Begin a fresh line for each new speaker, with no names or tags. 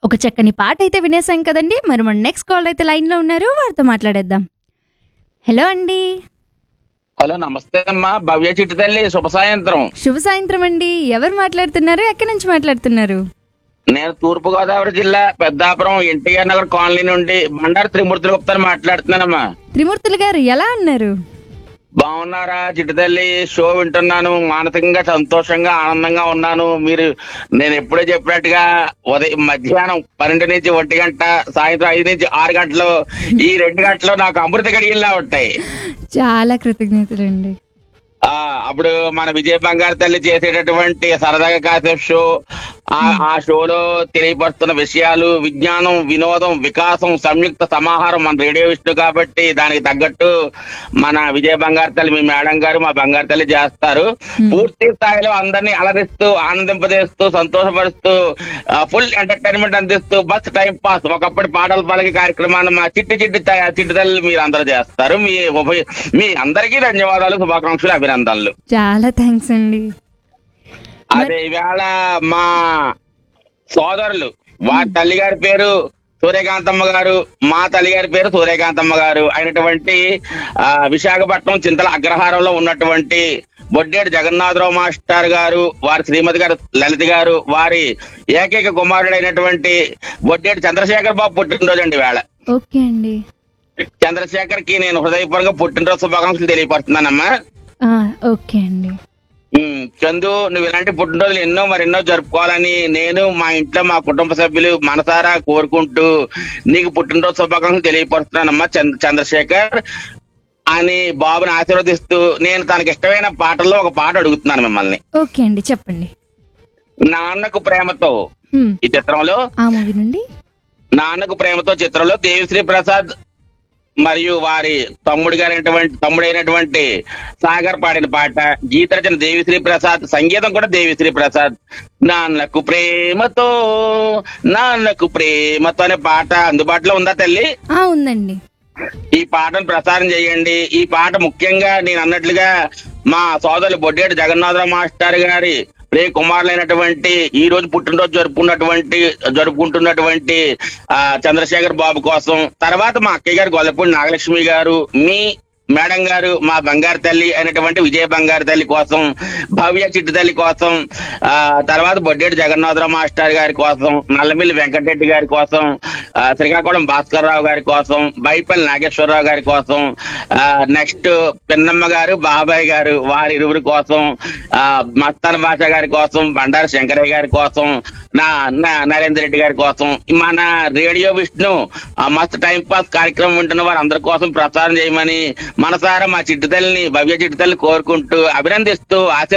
ఒక చక్కని పాట అయితే వినేసాం కదండి మరి మన నెక్స్ట్ కాల్ అయితే లైన్లో ఉన్నారు వారితో మాట్లాడేద్దాం హలో అండి
హలో నమస్తే అమ్మా భవ్య చిట్టు తల్లి శుభ సాయంత్రం
శుభ సాయంత్రం అండి ఎవరు మాట్లాడుతున్నారు ఎక్కడి నుంచి మాట్లాడుతున్నారు
నేను తూర్పు గోదావరి జిల్లా పెద్దాపురం ఎన్టీఆర్ నగర్ కాలనీ నుండి బండారు త్రిమూర్తులు గుప్తాను మాట్లాడుతున్నానమ్మా
త్రిమూర్తులు గారు ఎలా ఉన్నారు
బాగున్నారా చిట్టు తల్లి షో వింటున్నాను మానసికంగా సంతోషంగా ఆనందంగా ఉన్నాను మీరు నేను ఎప్పుడే చెప్పినట్టుగా ఉదయం మధ్యాహ్నం పన్నెండు నుంచి ఒంటి గంట సాయంత్రం ఐదు నుంచి ఆరు గంటలు ఈ రెండు గంటలు నాకు అమృత గడియల్లా ఉంటాయి
చాలా కృతజ్ఞతలండి
ఆ అప్పుడు మన విజయ బంగారు తల్లి చేసేటటువంటి సరదాగా కాసేపు షో ఆ ఆ షోలో తెలియపరుస్తున్న విషయాలు విజ్ఞానం వినోదం వికాసం సంయుక్త సమాహారం మన రేడియో విష్ణు కాబట్టి దానికి తగ్గట్టు మన విజయ బంగారు తల్లి మీ మేడం గారు మా బంగారు తల్లి చేస్తారు పూర్తి స్థాయిలో అందరినీ అలరిస్తూ ఆనందింపజేస్తూ సంతోషపరుస్తూ ఫుల్ ఎంటర్టైన్మెంట్ అందిస్తూ బస్ టైం పాస్ ఒకప్పటి పాటలు పలికి కార్యక్రమాన్ని మా చిట్టి చిట్టి త- చిట్టి తల్లి మీరు అందరూ చేస్తారు మీ ఉభయ మీ అందరికీ ధన్యవాదాలు శుభాకాంక్షలు అభినందనలు
చాలా థ్యాంక్స్ అండి
అదే ఈవేళ మా సోదరులు వారి తల్లి గారి పేరు సూర్యకాంతమ్మ గారు మా తల్లి గారి పేరు సూర్యకాంతమ్మ గారు అయినటువంటి ఆ, విశాఖపట్నం చింతల అగ్రహారంలో ఉన్నటువంటి బొడ్డేడు జగన్నాథరావు మాస్టర్ గారు వారి శ్రీమతి గారు లలిత గారు వారి ఏకైక కుమారుడైనటువంటి బొడ్డేడు చంద్రశేఖర్ బాబు పుట్టినరోజు అండి వేళ
ఓకే అండి
చంద్రశేఖర్ కి నేను హృదయపూర్వక పుట్టినరోజు శుభాకాంక్షలు తెలియపరుస్తున్నానమ్మా
ఆ, ఓకే అండి
ఉమ్, చందు నువ్వు ఇలాంటి పుట్టినరోజులు ఎన్నో మరెన్నో జరుపుకోవాలని నేను మా ఇంట్లో మా కుటుంబ సభ్యులు మనసారా కోరుకుంటూ నీకు పుట్టినరోజు శుభాకాంక్షలు తెలియపరుస్తున్నానమ్మా చంద్ర చంద్రశేఖర్ అని బాబుని ఆశీర్వదిస్తూ నేను తనకి ఇష్టమైన పాటల్లో ఒక పాట అడుగుతున్నాను మిమ్మల్ని
ఓకే అండి చెప్పండి
నాన్నకు ప్రేమతో
హ్మ్,
ఈ చిత్రంలో
ఆ మూవీ నుండి
నాన్నకు ప్రేమతో చిత్రంలో దేవిశ్రీ ప్రసాద్ మరియు వారి తమ్ముడు గారైనటువంటి తమ్ముడైనటువంటి సాగర్ పాడిన పాట గీత రచన దేవిశ్రీ ప్రసాద్ సంగీతం కూడా దేవిశ్రీ ప్రసాద్ నాన్నకు ప్రేమతో నాన్నకు ప్రేమతో అనే పాట అందుబాటులో ఉందా తల్లి
ఆ ఉందండి
ఈ పాటను ప్రసారం చేయండి ఈ పాట ముఖ్యంగా నేను అన్నట్లుగా మా సోదరులు బొడ్డేటి జగన్నాథరావు మాస్టర్ గారి ప్రియ కుమారులైనటువంటి ఈ రోజు పుట్టినరోజు జరుపుకున్నటువంటి జరుపుకుంటున్నటువంటి ఆ చంద్రశేఖర్ బాబు కోసం తర్వాత మా అక్కయ్య గారు గొల్లపూడి నాగలక్ష్మి గారు మీ మేడం గారు మా బంగారు తల్లి అయినటువంటి విజయ బంగారు తల్లి కోసం భవ్య చిట్టు తల్లి కోసం ఆ తర్వాత బొడ్డేటి జగన్నాథరావు మాస్టర్ గారి కోసం నల్లమిల్లి వెంకటరెడ్డి గారి కోసం ఆ, శ్రీకాకుళం భాస్కర్ రావు గారి కోసం బైపల్లి నాగేశ్వరరావు గారి కోసం ఆ నెక్స్ట్ పిన్నమ్మ గారు బాబాయ్ గారు వారి ఇరువురి కోసం ఆ మస్తాన్ బాషా గారి కోసం బండారు శంకరయ్య గారి కోసం నా నా- నరేందర్ రెడ్డి గారి కోసం మన రేడియో విష్ణు ఆ మస్త్ టైం పాస్ కార్యక్రమం ఉంటున్న వారు అందరి కోసం ప్రచారం చేయమని మనసారా మా చిట్టుతల్లిని భవ్య చిట్టుతల్లి కోరుకుంటూ అభినందిస్తూ ఆశ